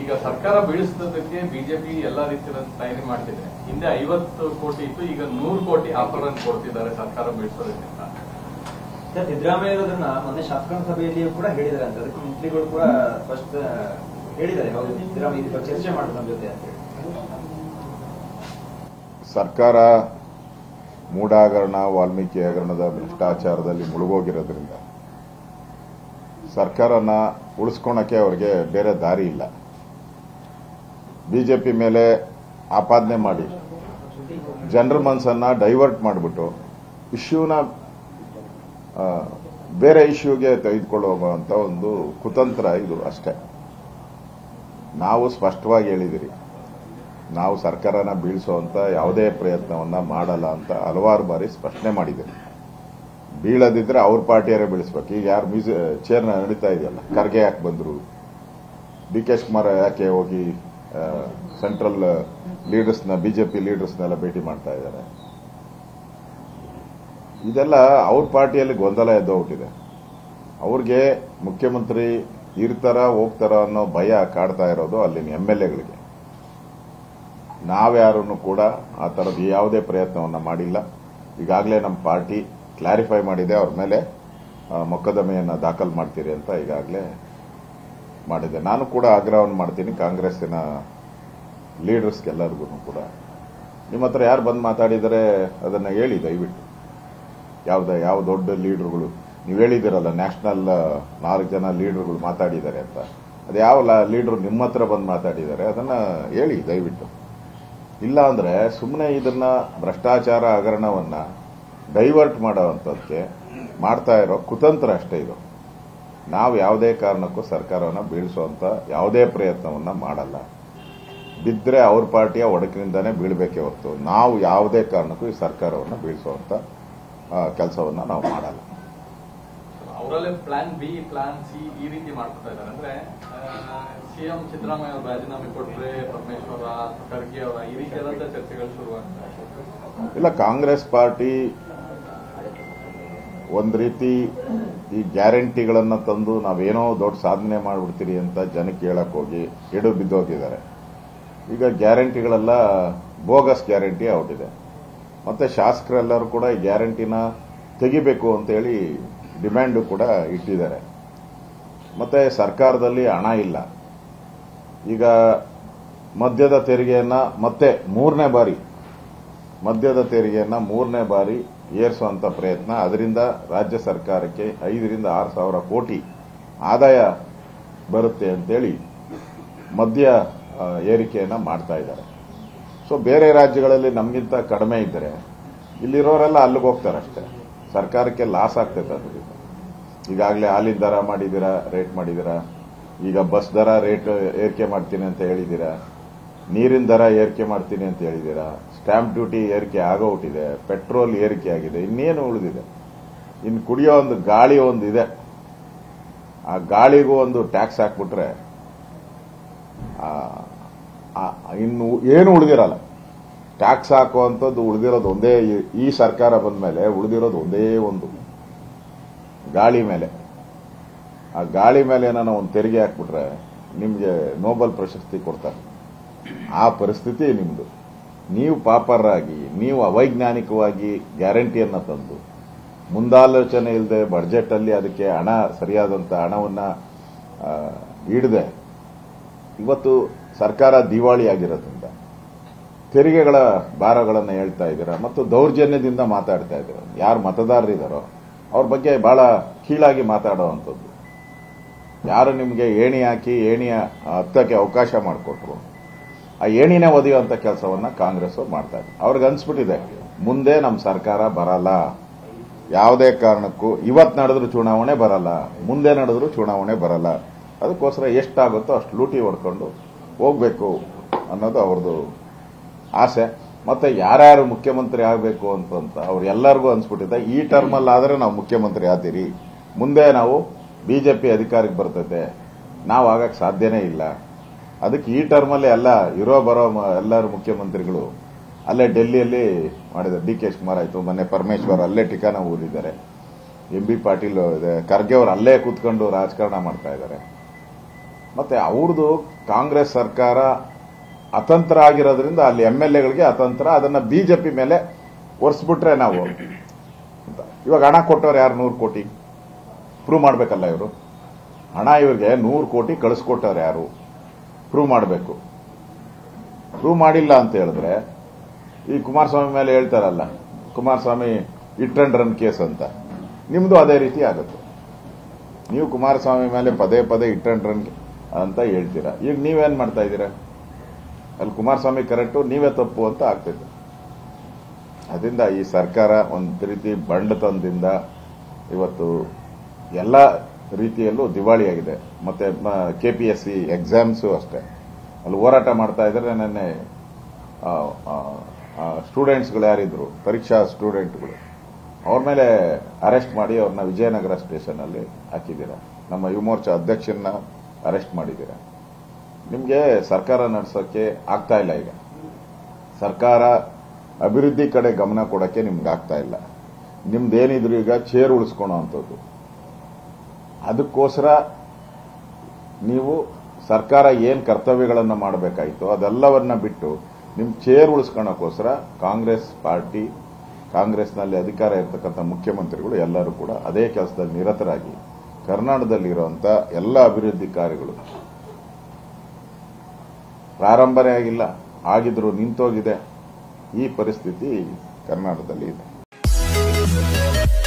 ಈಗ ಸರ್ಕಾರ ಬೀಳಿಸಿದ್ದಕ್ಕೆ ಬಿಜೆಪಿ ಎಲ್ಲಾ ರೀತಿಯ ತಯಾರಿ ಮಾಡ್ತಿದೆ ಹಿಂದೆ ಐವತ್ತು ಕೋಟಿ ಇತ್ತು ಈಗ ನೂರು ಕೋಟಿ ಆಫರ್ ಅನ್ನು ಕೊಡ್ತಿದ್ದಾರೆ ಸರ್ಕಾರ ಬೀಳಿಸೋದಕ್ಕಿಂತ ಸರ್ ಸಿದ್ದರಾಮಯ್ಯ ಅವರನ್ನ ಮೊನ್ನೆ ಶಾಸಕಾಂಗ ಸಭೆಯಲ್ಲಿಯೂ ಕೂಡ ಹೇಳಿದ್ದಾರೆ ಅಂತ ಅದಕ್ಕೆ ಮಂತ್ರಿಗಳು ಕೂಡ ಫಸ್ಟ್ ಹೇಳಿದ್ದಾರೆ ಹೌದು ಸಿದ್ದರಾಮಯ್ಯ ಇದ್ರ ಬಗ್ಗೆ ಚರ್ಚೆ ಮಾಡೋದು ನಮ್ಮ ಜೊತೆ ಅಂತ ಹೇಳಿ ಸರ್ಕಾರ ಮೂಢಾಗರಣ ವಾಲ್ಮೀಕಿ ಹಗರಣದ ಭ್ರಷ್ಟಾಚಾರದಲ್ಲಿ ಮುಳುಗೋಗಿರೋದ್ರಿಂದ ಸರ್ಕಾರನ ಉಳಿಸ್ಕೊಳಕ್ಕೆ ಅವರಿಗೆ ಬೇರೆ ದಾರಿ ಇಲ್ಲ ಬಿಜೆಪಿ ಮೇಲೆ ಆಪಾದನೆ ಮಾಡಿ ಜನರ ಮನಸ್ಸನ್ನ ಡೈವರ್ಟ್ ಮಾಡಿಬಿಟ್ಟು ಇಶ್ಯೂನ ಆ, ಬೇರೆ ಇಶ್ಯೂಗೆ ತೆಗೆದುಕೊಳ್ಳುವಂತ ಒಂದು ಕುತಂತ್ರ ಇದು ಅಷ್ಟೇ ನಾವು ಸ್ಪಷ್ಟವಾಗಿ ಹೇಳಿದಿರಿ ನಾವು ಸರ್ಕಾರನ ಬೀಳಿಸುವಂತ ಯಾವುದೇ ಪ್ರಯತ್ನವನ್ನ ಮಾಡಲ್ಲ ಅಂತ ಹಲವಾರು ಬಾರಿ ಸ್ಪಷ್ಟನೆ ಮಾಡಿದ್ದೀರಿ ಬೀಳದಿದ್ರೆ ಅವ್ರ ಪಾರ್ಟಿಯರೇ ಬೀಳಿಸ್ಬೇಕು ಈಗ ಯಾರು ಮ್ಯೂಸಿ ಚೇರ್ನ ನಡೀತಾ ಇದೆಯಲ್ಲ ಖರ್ಗೆ ಯಾಕೆ ಬಂದ್ರು ಡಿ ಕೆ ಶಿವಕುಮಾರ್ ಯಾಕೆ ಹೋಗಿ ಸೆಂಟ್ರಲ್ ಲೀಡರ್ಸ್ನ ಬಿಜೆಪಿ ಲೀಡರ್ಸ್ನೆಲ್ಲ ಭೇಟಿ ಮಾಡ್ತಾ ಇದ್ದಾರೆ ಇದೆಲ್ಲ ಅವ್ರ ಪಾರ್ಟಿಯಲ್ಲಿ ಗೊಂದಲ ಎದ್ದೋಗ್ಬಿಟ್ಟಿದೆ ಅವ್ರಿಗೆ ಮುಖ್ಯಮಂತ್ರಿ ಇರ್ತಾರ ಹೋಗ್ತಾರ ಅನ್ನೋ ಭಯ ಕಾಡ್ತಾ ಇರೋದು ಅಲ್ಲಿನ ಎಂ ಎಲ್ ಎಗಳಿಗೆ ನಾವ್ಯಾರನ್ನು ಕೂಡ ಆ ಥರದ ಯಾವುದೇ ಪ್ರಯತ್ನವನ್ನ ಮಾಡಿಲ್ಲ ಈಗಾಗಲೇ ನಮ್ಮ ಪಾರ್ಟಿ ಕ್ಲಾರಿಫೈ ಮಾಡಿದೆ ಅವ್ರ ಮೇಲೆ ಆ, ಮೊಕದ್ದಮೆಯನ್ನ ದಾಖಲು ಮಾಡ್ತೀರಿ ಅಂತ ಈಗಾಗಲೇ ಮಾಡಿದೆ ನಾನು ಕೂಡ ಆಗ್ರಹವನ್ನು ಮಾಡ್ತೀನಿ ಕಾಂಗ್ರೆಸ್ಸಿನ ಲೀಡರ್ಸ್ಗೆಲ್ಲರಿಗೂ ಕೂಡ ನಿಮ್ಮ ಹತ್ರ ಯಾರು ಬಂದು ಮಾತಾಡಿದರೆ ಅದನ್ನ ಹೇಳಿ ದಯವಿಟ್ಟು ಯಾವ್ದ ಯಾವ ದೊಡ್ಡ ಲೀಡರ್ಗಳು ನೀವು ಹೇಳಿದಿರಲ್ಲ ನ್ಯಾಷನಲ್ ನಾಲ್ಕು ಜನ ಲೀಡರ್ಗಳು ಮಾತಾಡಿದ್ದಾರೆ ಅಂತ ಅದು ಯಾವ ಲೀಡರ್ ನಿಮ್ಮ ಹತ್ರ ಬಂದು ಮಾತಾಡಿದ್ದಾರೆ ಅದನ್ನ ಹೇಳಿ ದಯವಿಟ್ಟು ಇಲ್ಲ ಅಂದ್ರೆ ಸುಮ್ಮನೆ ಇದನ್ನ ಭ್ರಷ್ಟಾಚಾರ ಹಗರಣವನ್ನ ಡೈವರ್ಟ್ ಮಾಡೋವಂಥದ್ದಕ್ಕೆ ಮಾಡ್ತಾ ಇರೋ ಕುತಂತ್ರ ಅಷ್ಟೇ ಇದು ನಾವು ಯಾವುದೇ ಕಾರಣಕ್ಕೂ ಸರ್ಕಾರವನ್ನು ಬೀಳಿಸುವಂತ ಯಾವುದೇ ಪ್ರಯತ್ನವನ್ನ ಮಾಡಲ್ಲ ಬಿದ್ದರೆ ಅವ್ರ ಪಾರ್ಟಿಯ ಒಡಕಿನಿಂದಾನೇ ಬೀಳಬೇಕೇ ಹೊರತು ನಾವು ಯಾವುದೇ ಕಾರಣಕ್ಕೂ ಈ ಸರ್ಕಾರವನ್ನು ಬೀಳಿಸುವಂತ ಕೆಲಸವನ್ನ ನಾವು ಮಾಡಲ್ಲ ಅವರಲ್ಲೇ ಪ್ಲಾನ್ ಬಿ ಪ್ಲಾನ್ ಸಿ ಈ ರೀತಿ ಮಾಡ್ಕೊತಾ ಇದ್ದಾರೆ ಅಂದ್ರೆ ಸಿಎಂ ಸಿದ್ದರಾಮಯ್ಯ ಅವರು ರಾಜೀನಾಮೆ ಕೊಟ್ರೆ ಪರಮೇಶ್ವರ ಖರ್ಗೆ ಅವರ ಈ ರೀತಿಯಾದಂತಹ ಚರ್ಚೆಗಳು ಶುರುವಾಗ್ತದೆ ಇಲ್ಲ ಕಾಂಗ್ರೆಸ್ ಪಾರ್ಟಿ ಒಂದ್ ರೀತಿ ಈ ಗ್ಯಾರಂಟಿಗಳನ್ನ ತಂದು ನಾವೇನೋ ದೊಡ್ಡ ಸಾಧನೆ ಮಾಡ್ಬಿಡ್ತೀರಿ ಅಂತ ಜನಕ್ಕೆ ಹೇಳಕ್ ಹೋಗಿ ಎಡು ಬಿದ್ದೋಗಿದ್ದಾರೆ ಈಗ ಗ್ಯಾರಂಟಿಗಳೆಲ್ಲ ಬೋಗಸ್ ಗ್ಯಾರಂಟಿ ಔಟಿದೆ ಮತ್ತೆ ಶಾಸಕರೆಲ್ಲರೂ ಕೂಡ ಈ ಗ್ಯಾರಂಟಿನ ತೆಗಿಬೇಕು ಅಂತ ಹೇಳಿ ಡಿಮ್ಯಾಂಡು ಕೂಡ ಇಟ್ಟಿದ್ದಾರೆ ಮತ್ತೆ ಸರ್ಕಾರದಲ್ಲಿ ಹಣ ಇಲ್ಲ ಈಗ ಮದ್ಯದ ತೆರಿಗೆಯನ್ನ ಮತ್ತೆ ಮೂರನೇ ಬಾರಿ ಮದ್ಯದ ತೆರಿಗೆಯನ್ನ ಮೂರನೇ ಬಾರಿ ಏರಿಸುವಂತ ಪ್ರಯತ್ನ ಅದರಿಂದ ರಾಜ್ಯ ಸರ್ಕಾರಕ್ಕೆ ಐದರಿಂದ ಆರು ಸಾವಿರ ಕೋಟಿ ಆದಾಯ ಬರುತ್ತೆ ಅಂತೇಳಿ ಮದ್ಯ ಆ, ಏರಿಕೆಯನ್ನ ಮಾಡ್ತಾ ಇದ್ದಾರೆ ಸೊ ಬೇರೆ ರಾಜ್ಯಗಳಲ್ಲಿ ನಮಗಿಂತ ಕಡಿಮೆ ಇದ್ದರೆ ಇಲ್ಲಿರೋರೆಲ್ಲ ಅಲ್ಲಿಗೆ ಹೋಗ್ತಾರೆ ಅಷ್ಟೇ ಸರ್ಕಾರಕ್ಕೆ ಲಾಸ್ ಆಗ್ತೈತೆ ಅದರಿಂದ ಈಗಾಗಲೇ ಹಾಲಿನ ದರ ಮಾಡಿದ್ದೀರಾ ರೇಟ್ ಮಾಡಿದ್ದೀರಾ ಈಗ ಬಸ್ ದರ ರೇಟ್ ಏರಿಕೆ ಮಾಡ್ತೀನಿ ಅಂತ ಹೇಳಿದ್ದೀರಾ ನೀರಿನ ದರ ಏರಿಕೆ ಮಾಡ್ತೀನಿ ಅಂತ ಹೇಳಿದ್ದೀರಾ ಸ್ಟ್ಯಾಂಪ್ ಡ್ಯೂಟಿ ಏರಿಕೆ ಆಗೋಗ್ಬಿಟ್ಟಿದೆ ಪೆಟ್ರೋಲ್ ಏರಿಕೆ ಆಗಿದೆ ಇನ್ನೇನು ಉಳಿದಿದೆ ಇನ್ನು ಕುಡಿಯೋ ಒಂದು ಗಾಳಿ ಒಂದು ಇದೆ ಆ ಗಾಳಿಗೂ ಒಂದು ಟ್ಯಾಕ್ಸ್ ಹಾಕ್ಬಿಟ್ರೆ ಆ, ಆ, ಇನ್ನು ಏನು ಉಳಿದಿರಲ್ಲ ಟ್ಯಾಕ್ಸ್ ಹಾಕುವಂಥದ್ದು ಉಳಿದಿರೋದು ಒಂದೇ ಈ- ಈ ಸರ್ಕಾರ ಬಂದ ಮೇಲೆ ಉಳಿದಿರೋದು ಒಂದೇ ಒಂದು ಗಾಳಿ ಮೇಲೆ ಆ ಗಾಳಿ ಮೇಲೆ ಏನಾನ ಒಂದು ತೆರಿಗೆ ಹಾಕ್ಬಿಟ್ರೆ ನಿಮಗೆ ನೋಬೆಲ್ ಪ್ರಶಸ್ತಿ ಕೊಡ್ತಾರೆ ಆ ಪರಿಸ್ಥಿತಿ ನಿಮ್ದು ನೀವು ಪಾಪರಾಗಿ ನೀವು ಅವೈಜ್ಞಾನಿಕವಾಗಿ ಗ್ಯಾರಂಟಿಯನ್ನ ತಂದು ಮುಂದಾಲೋಚನೆ ಇಲ್ಲದೆ ಬಡ್ಜೆಟ್ ಅಲ್ಲಿ ಅದಕ್ಕೆ ಹಣ ಸರಿಯಾದಂತ ಹಣವನ್ನ ಆ, ಇಡದೆ ಇವತ್ತು ಸರ್ಕಾರ ದಿವಾಳಿ ಆಗಿರೋದ್ರಿಂದ ತೆರಿಗೆಗಳ ಭಾರಗಳನ್ನು ಹೇಳ್ತಾ ಇದ್ದೀರಾ ಮತ್ತು ದೌರ್ಜನ್ಯದಿಂದ ಮಾತಾಡ್ತಾ ಇದ್ದೀರಾ ಯಾರು ಮತದಾರರಿದ್ದಾರೋ ಅವ್ರ ಬಗ್ಗೆ ಬಹಳ ಕೀಳಾಗಿ ಮಾತಾಡುವಂಥದ್ದು ಯಾರು ನಿಮಗೆ ಏಣಿ ಹಾಕಿ ಏಣಿಯ ಹತ್ತಕ್ಕೆ ಅವಕಾಶ ಮಾಡಿಕೊಟ್ರು ಆ ಏಣಿನೇ ಒದೆಯುವಂತ ಕೆಲಸವನ್ನ ಕಾಂಗ್ರೆಸ್ ಮಾಡ್ತಾ ಇದೆ ಅವ್ರಿಗೆ ಅನ್ಸ್ಬಿಟ್ಟಿದೆ ಮುಂದೆ ನಮ್ಮ ಸರ್ಕಾರ ಬರಲ್ಲ ಯಾವುದೇ ಕಾರಣಕ್ಕೂ ಇವತ್ತು ನಡೆದ್ರು ಚುನಾವಣೆ ಬರಲ್ಲ ಮುಂದೆ ನಡೆದ್ರು ಚುನಾವಣೆ ಬರಲ್ಲ ಅದಕ್ಕೋಸ್ಕರ ಎಷ್ಟಾಗುತ್ತೋ ಅಷ್ಟು ಲೂಟಿ ಹೊಡ್ಕೊಂಡು ಹೋಗ್ಬೇಕು ಅನ್ನೋದು ಅವ್ರದ್ದು ಆಸೆ ಮತ್ತೆ ಯಾರ್ಯಾರು ಮುಖ್ಯಮಂತ್ರಿ ಆಗಬೇಕು ಅಂತಂತ ಅವ್ರು ಎಲ್ಲರಿಗೂ ಅನ್ಸ್ಬಿಟ್ಟಿದೆ ಈ ಟರ್ಮಲ್ಲಿ ಆದ್ರೆ ನಾವು ಮುಖ್ಯಮಂತ್ರಿ ಆತೀರಿ ಮುಂದೆ ನಾವು ಬಿಜೆಪಿ ಅಧಿಕಾರಕ್ಕೆ ಬರ್ತೈತೆ ನಾವು ಆಗಕ್ಕೆ ಸಾಧ್ಯನೇ ಇಲ್ಲ ಅದಕ್ಕೆ ಈ ಟರ್ಮಲ್ಲಿ ಎಲ್ಲ ಇರೋ ಬರೋ ಮ- ಎಲ್ಲರೂ ಮುಖ್ಯಮಂತ್ರಿಗಳು ಅಲ್ಲೇ ಡೆಲ್ಲಿಯಲ್ಲಿ ಮಾಡಿದ್ದಾರೆ ಡಿ ಕೆ ಶಿವಕುಮಾರ್ ಆಯ್ತು ಮೊನ್ನೆ ಪರಮೇಶ್ವರ್ ಅಲ್ಲೇ ಟಿಕಾನ ಊರಿದ್ದಾರೆ ಎಂ ಬಿ ಪಾಟೀಲ್ ಇದೆ ಖರ್ಗೆ ಅವರು ಅಲ್ಲೇ ಕೂತ್ಕೊಂಡು ರಾಜಕಾರಣ ಮಾಡ್ತಾ ಇದ್ದಾರೆ ಮತ್ತೆ ಅವ್ರದ್ದು ಕಾಂಗ್ರೆಸ್ ಸರ್ಕಾರ ಅತಂತ್ರ ಆಗಿರೋದ್ರಿಂದ ಅಲ್ಲಿ ಎಂ ಎಲ್ ಎಗಳಿಗೆ ಅತಂತ್ರ ಅದನ್ನ ಬಿಜೆಪಿ ಮೇಲೆ ಒರೆಸ್ಬಿಟ್ರೆ ನಾವು ಅಂತ ಇವಾಗ ಹಣ ಕೊಟ್ಟವ್ರು ಯಾರು ನೂರು ಕೋಟಿ ಪ್ರೂವ್ ಮಾಡಬೇಕಲ್ಲ ಇವರು ಹಣ ಇವ್ರಿಗೆ ನೂರು ಕೋಟಿ ಕಳಿಸ್ಕೊಟ್ಟವ್ರು ಯಾರು ಪ್ರೂವ್ ಮಾಡಬೇಕು ಪ್ರೂವ್ ಮಾಡಿಲ್ಲ ಅಂತ ಹೇಳಿದ್ರೆ ಈ ಕುಮಾರಸ್ವಾಮಿ ಮೇಲೆ ಹೇಳ್ತಾರಲ್ಲ Kumaraswamy hit and run case ಅಂತ ನಿಮ್ದು ಅದೇ ರೀತಿ ಆಗುತ್ತೆ ನೀವು ಕುಮಾರಸ್ವಾಮಿ ಮೇಲೆ ಪದೇ ಪದೇ ಇಟ್ ಅಂಡ್ ರನ್ ಅಂತ ಹೇಳ್ತೀರಾ ಈಗ ನೀವೇನ್ ಮಾಡ್ತಾ ಇದ್ದೀರಾ ಅಲ್ಲಿ ಕುಮಾರಸ್ವಾಮಿ ಕರೆಕ್ಟು ನೀವೇ ತಪ್ಪು ಅಂತ ಆಗ್ತೈತೆ ಅದರಿಂದ ಈ ಸರ್ಕಾರ ಒಂದು ರೀತಿ ಬಂಡತನದಿಂದ ಇವತ್ತು ಎಲ್ಲ ರೀತಿಯಲ್ಲೂ ದಿವಾಳಿಯಾಗಿದೆ ಮತ್ತೆ ಕೆಪಿಎಸ್ಸಿ ಎಕ್ಸಾಮ್ಸು ಅಷ್ಟೇ ಅಲ್ಲಿ ಹೋರಾಟ ಮಾಡ್ತಾ ಇದ್ರೆ ನೆನ್ನೆ ಸ್ಟೂಡೆಂಟ್ಸ್ಗಳು ಯಾರಿದ್ರು ಪರೀಕ್ಷಾ ಸ್ಟೂಡೆಂಟ್ಗಳು ಅವ್ರ ಮೇಲೆ ಅರೆಸ್ಟ್ ಮಾಡಿ ಅವ್ರನ್ನ ವಿಜಯನಗರ ಸ್ಟೇಷನ್ ಅಲ್ಲಿ ಹಾಕಿದ್ದೀರಾ ನಮ್ಮ ಯುವ ಮೋರ್ಚಾ ಅಧ್ಯಕ್ಷರನ್ನ ಅರೆಸ್ಟ್ ಮಾಡಿದ್ದೀರಾ ನಿಮಗೆ ಸರ್ಕಾರ ನಡೆಸೋಕೆ ಆಗ್ತಾ ಇಲ್ಲ ಈಗ ಸರ್ಕಾರ ಅಭಿವೃದ್ಧಿ ಕಡೆ ಗಮನ ಕೊಡಕ್ಕೆ ನಿಮ್ಗೆ ಆಗ್ತಾ ಇಲ್ಲ ನಿಮ್ದೇನಿದ್ರು ಈಗ ಚೇರ್ ಉಳಿಸ್ಕೊಳೋ ಅಂಥದ್ದು ಅದಕ್ಕೋಸ್ಕರ ನೀವು ಸರ್ಕಾರ ಏನ್ ಕರ್ತವ್ಯಗಳನ್ನು ಮಾಡಬೇಕಾಯಿತು ಅದೆಲ್ಲವನ್ನ ಬಿಟ್ಟು ನಿಮ್ ಚೇರ್ ಉಳಿಸ್ಕೊಳಕ್ಕೋಸ್ಕರ ಕಾಂಗ್ರೆಸ್ ಪಾರ್ಟಿ ಕಾಂಗ್ರೆಸ್ನಲ್ಲಿ ಅಧಿಕಾರ ಇರತಕ್ಕಂಥ ಮುಖ್ಯಮಂತ್ರಿಗಳು ಎಲ್ಲರೂ ಕೂಡ ಅದೇ ಕೆಲಸದಲ್ಲಿ ನಿರತರಾಗಿ ಕರ್ನಾಟಕದಲ್ಲಿರುವಂತ ಎಲ್ಲ ಅಭಿವೃದ್ಧಿ ಕಾರ್ಯಗಳು ಪ್ರಾರಂಭನೇ ಆಗಿಲ್ಲ ಆಗಿದ್ರು ನಿಂತೋಗಿದೆ ಈ ಪರಿಸ್ಥಿತಿ ಕರ್ನಾಟಕದಲ್ಲಿ ಇದೆ